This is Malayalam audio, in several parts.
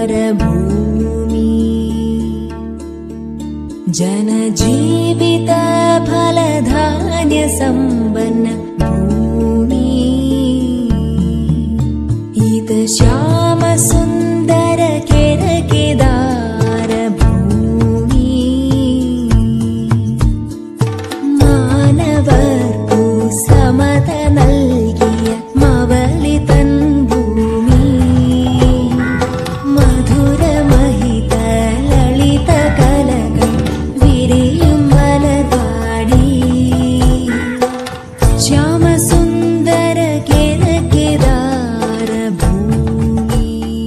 भूमि जनजीवित फलधान्य सम्पन्न भूमि इत श्याम सुन्दर केरकेदार भूमि മാനവർക്കു സമത നൽകിയ മവളിതൻ ഭൂമി മധുരമഹിത ലളിത കലകൾ വിരിയും മലർവാടി ശ്യാമസുന്ദര കേരകേദാര ഭൂമി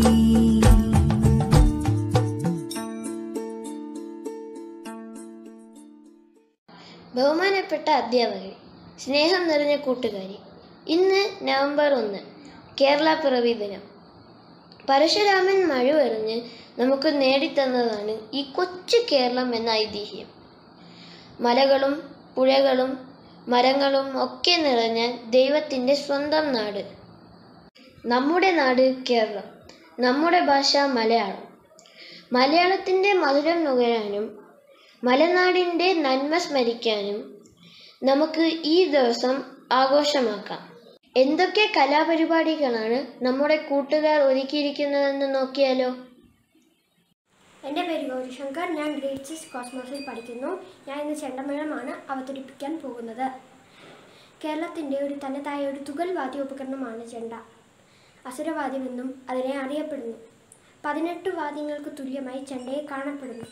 ബഹുമാനപ്പെട്ട അധ്യാപകരെ സ്നേഹം നിറഞ്ഞ കൂട്ടുകാരി ഇന്ന് നവംബർ ഒന്ന് കേരള പിറവി ദിനം പരശുരാമൻ മഴവെറിഞ്ഞ് നമുക്ക് നേടിത്തന്നതാണ് ഈ കൊച്ചു കേരളം എന്ന ഐതിഹ്യം മലകളും പുഴകളും മരങ്ങളും ഒക്കെ നിറഞ്ഞ ദൈവത്തിൻ്റെ സ്വന്തം നാട് നമ്മുടെ നാട് കേരളം നമ്മുടെ ഭാഷ മലയാളം മലയാളത്തിൻ്റെ മധുരം നുകരാനും മലനാടിൻ്റെ നന്മ സ്മരിക്കാനും നമുക്ക് ഈ ദിവസം ആഘോഷമാക്കാം എന്തൊക്കെ കലാപരിപാടികളാണ് നമ്മുടെ കൂട്ടുകാർ ഒരുക്കിയിരിക്കുന്നതെന്ന് നോക്കിയാലോ എൻ്റെ പേര് ഗൗരിശങ്കർ ഞാൻ ഗ്രേഡ് സിക്സ് കോസ്മോസിൽ പഠിക്കുന്നു ഞാൻ ഇന്ന് ചെണ്ടമേളമാണ് അവതരിപ്പിക്കാൻ പോകുന്നത് കേരളത്തിൻ്റെ ഒരു തനതായ ഒരു തുകൽ വാദ്യോപകരണമാണ് ചെണ്ട അസുരവാദ്യമെന്നും അതിനെ അറിയപ്പെടുന്നു പതിനെട്ട് വാദ്യങ്ങൾക്ക് തുല്യമായി ചെണ്ടയെ കാണപ്പെടുന്നു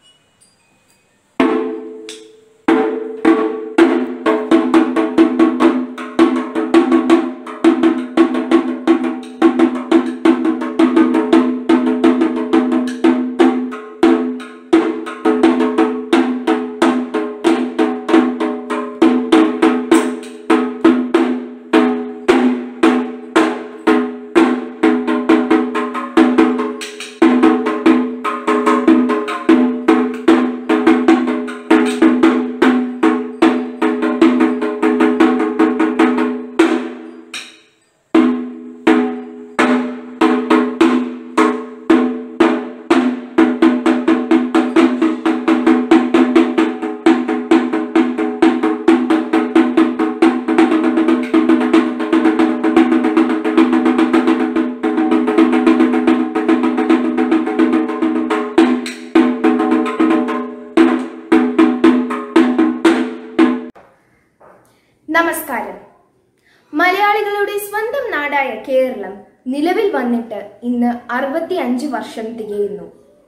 നമസ്കാരം മലയാളികളുടെ സ്വന്തം നാടായ കേരളം നിലവിൽ വന്നിട്ട് ഇന്ന് അറുപത്തി അഞ്ച് വർഷം തികയുന്നു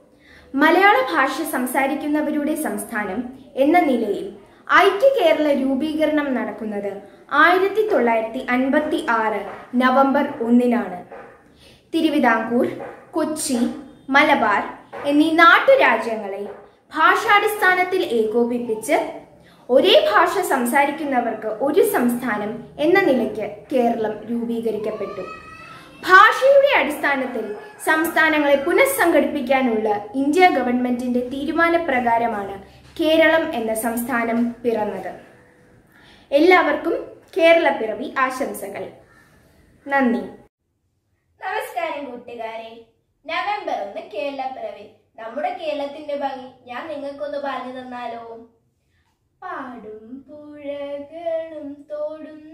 മലയാള ഭാഷ സംസാരിക്കുന്നവരുടെ സംസ്ഥാനം എന്ന നിലയിൽ ഐക്യ കേരള രൂപീകരണം നടക്കുന്നത് ആയിരത്തി തൊള്ളായിരത്തി അൻപത്തി ആറ് നവംബർ ഒന്നിനാണ് തിരുവിതാംകൂർ കൊച്ചി മലബാർ എന്നീ നാട്ടുരാജ്യങ്ങളെ ഭാഷാടിസ്ഥാനത്തിൽ ഏകോപിപ്പിച്ച് ഒരേ ഭാഷ സംസാരിക്കുന്നവർക്ക് ഒരു സംസ്ഥാനം എന്ന നിലയ്ക്ക് കേരളം രൂപീകരിക്കപ്പെട്ടു ഭാഷയുടെ അടിസ്ഥാനത്തിൽ സംസ്ഥാനങ്ങളെ പുനഃസംഘടിപ്പിക്കാനുള്ള ഇന്ത്യ ഗവൺമെന്റിന്റെ തീരുമാനപ്രകാരമാണ് കേരളം എന്ന സംസ്ഥാനം പിറന്നത് എല്ലാവർക്കും കേരള പിറവി ആശംസകൾ നന്ദി നമസ്കാരം കൂട്ടുകാരെ നവംബർ ഒന്ന് കേരളപ്പിറവി നമ്മുടെ കേരളത്തിന്റെ ഭംഗി ഞാൻ നിങ്ങൾക്കൊന്ന് പറഞ്ഞു തന്നാലോ പാടും പുഴകളും തോടും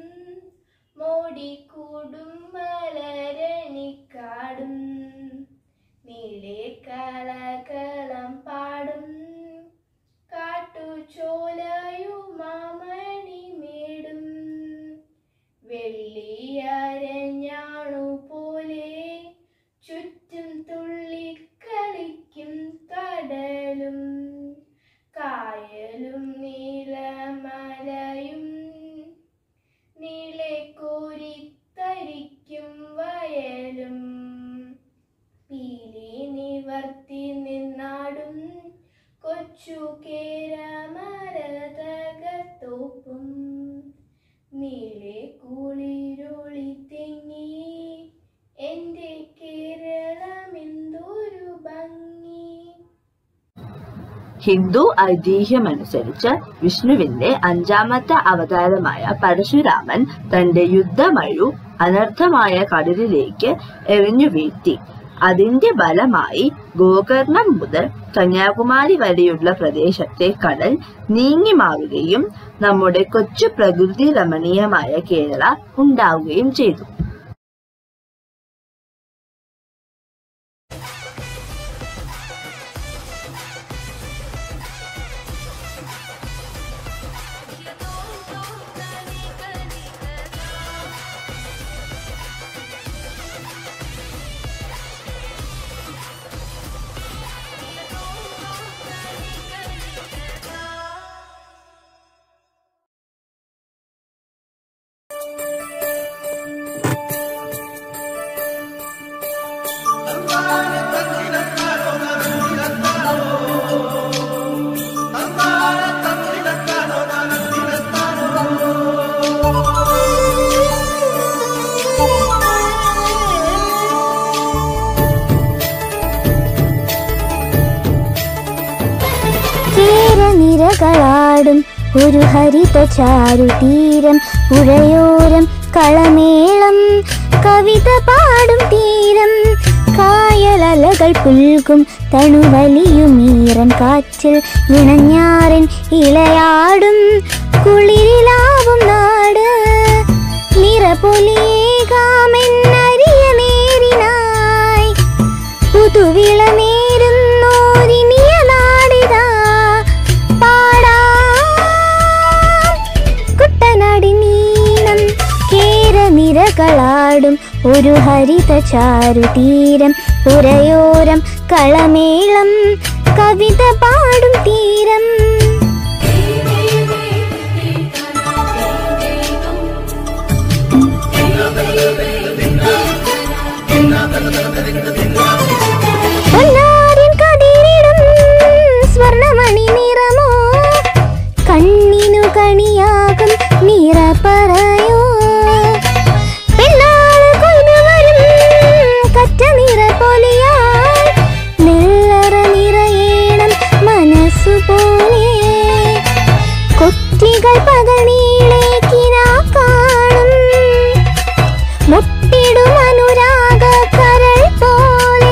മോടിക്കൂടും മലരണിക്കാടും നീളെ കളകളം പാടും കാട്ടുചോലയുമാമണിമേടും വെള്ളിയരഞ്ഞാണു പോലെ ചുറ്റും തുള്ളിക്കളിക്കും കടലും കായലും നീലമലയും നീളെ കോരിത്തരിക്കും വയലും പീലി നിവർത്തി നിന്നാടും കൊച്ചു കേരമരതകത്തോപ്പും നീളെ കുളിരൊളി തെങ്ങി എന്റെ കേരളം എന്തൊരു ഭംഗി ഹിന്ദു ഐതിഹ്യമനുസരിച്ച് വിഷ്ണുവിന്റെ അഞ്ചാമത്തെ അവതാരമായ പരശുരാമൻ തന്റെ യുദ്ധമഴു അനർത്ഥമായ കടലിലേക്ക് എറിഞ്ഞു വീഴ്ത്തി അതിന്റെ ഫലമായി ഗോകർണം മുതൽ കന്യാകുമാരി വരെയുള്ള പ്രദേശത്തെ കടൽ നീങ്ങി മാറുകയും നമ്മുടെ കൊച്ചു പ്രകൃതി രമണീയമായ കേരള ഉണ്ടാവുകയും ചെയ്തു കേരനിരകളാടും ഒരു ഹരിത ചാരുതീരം പുഴയോരം കളമേളം കവിത പാടും തീരം കായലലകൾ പുൽകും തണുവലിയുമീറൻ കാറ്റിൽ ഇണഞ്ഞാറിൻ ഇളയാടും കുളിരിലാവും നാട് നിറപൊലിയേകാമെന്നരിയ നേരിനായി പുതുവിള നേരുന്നോരിനിയ നാടിതാ പാടാം കുട്ടനാടി നീളം കേരനിരകളാടും ഒരു ഹരിത ചാരുതീരം പുരയോരം കളമേളം കവിത പാടും തീരം പൊന്നാരിൻ കതിരിടും സ്വർണമണി നിറമോ കണ്ണിനു കണിയാകും നിറ പറയോ പെണ്ണാള് കൊയ്തു വരും കറ്റ നിറ പൊലിയാൽ നെല്ലറ നിറയേണം മനസ്സു പോലെ കൊറ്റികൾ പകൽ നീളേക്കിനാ കാണും മുട്ടിടും അനുരാഗ കരൾ പോലെ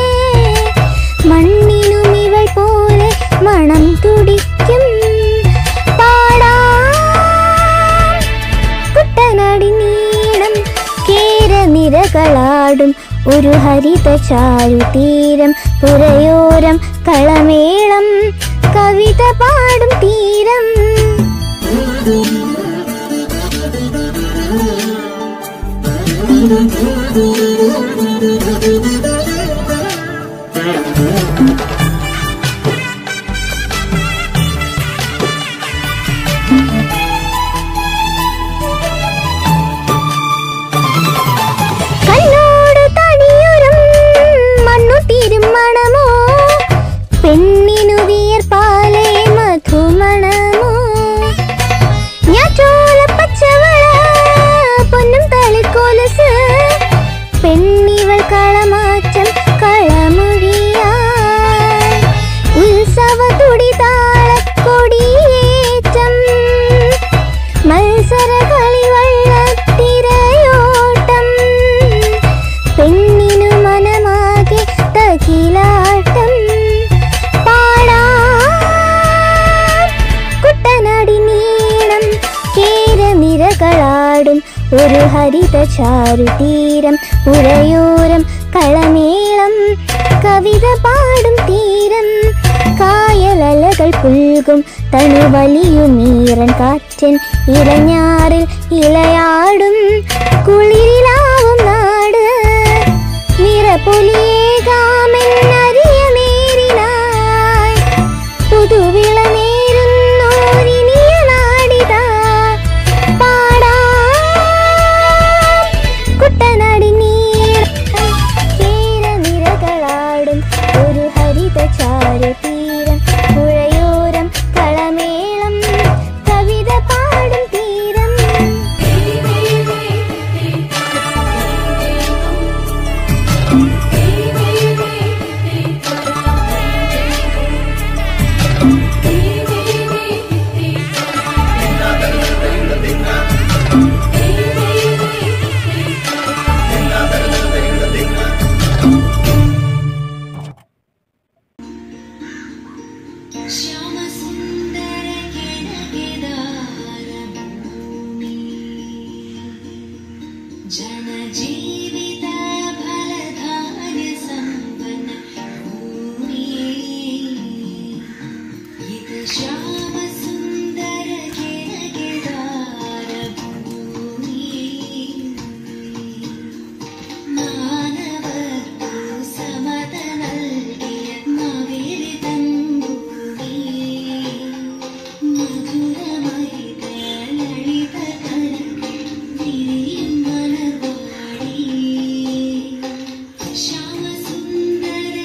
മണ്ണിനും ഇവൾ പോലെ മണം തുടിക്കും പാടാം കുട്ടനാടി നീളം കേരനിരകളാടും ഒരു ഹരിത ചാരുതീരം പുരയോരം കളമേളം കവിത പാടും തീരം കണ്ണോട് തടിയൊരും മണ്ണു തിരുമണമോ പെണ്ണിനു വിയർപ്പാലെ മധുമണമോ ഞാൻ ചോല പച്ചവള പൊന്നും തളിക്കോലസ് പെണ്ണിവൾ കളമാറ്റം കളമൊഴിയാ ഉത്സവ തുടിതാള കൊടിയേറ്റം മത്സര കളിവള്ളത്തിരയോട്ടം പെണ്ണിനു മനമാകെ തകിലാട്ടം പാടാം കുട്ടനാടി നീളം കേരനിരകളാടും ഒരു ഹരിത ചാരുതീരം പുഴയോരം കളമേളം കവിത പാടും തീരം കായലലകൾ പുൽകും തണുവലിയുമീറൻ കാറ്റൻ ഇളഞ്ഞാറിൽ ഇളയാടും കുളിരിലാവും നാട് നിറപൊലിയേകാമെന്നരിയ നേരിനായി പുതുവിള നേരുന്നോരിനിയ നാടിതാ പാടാം കുട്ടനാടി നീളം കേരനിരകളാടും ഒരു ഹരിത ചാരുതീരം പുഴയോരം കളമേളം കവിത പാടും തീരം ും ശ്യാമസുന്ദര കിഴകിടാരഭൂമി ജനജീവിത ഫലധാന്യ സമ്പന്ന ഭൂമി ഇത് ശ്യാമസുന്ദര കിഴകിടാരഭൂമി മാനവർക്കു സമത നൽകിയ നവിരി തമ്പൂരി മധുരമഹിത ലളിത കലകൾ വിരിയും മലർവാടി ശ്യാമസുന്ദര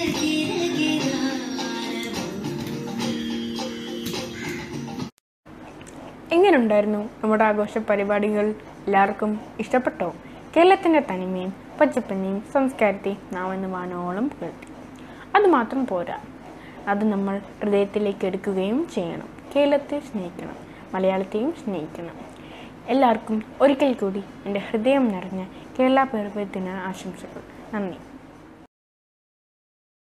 കിരകിരാരഭൂമി എങ്ങനെയുണ്ടായിരുന്നു നമ്മുടെ ആഘോഷ പരിപാടികൾ എല്ലാവർക്കും ഇഷ്ടപ്പെട്ടോ കേരളത്തിൻ്റെ തനിമയും പച്ചപ്പനെയും സംസ്കാരത്തെയും നാം ഇന്ന് വാനോളം പുകഴ്ത്തി അതുമാത്രം പോരാ അത് നമ്മൾ ഹൃദയത്തിലേക്ക് എടുക്കുകയും ചെയ്യണം കേരളത്തെ സ്നേഹിക്കണം മലയാളത്തെയും സ്നേഹിക്കണം എല്ലാവർക്കും ഒരിക്കൽ കൂടി എൻ്റെ ഹൃദയം നിറഞ്ഞ കേരള പിറവി ദിന ആശംസകൾ നന്ദി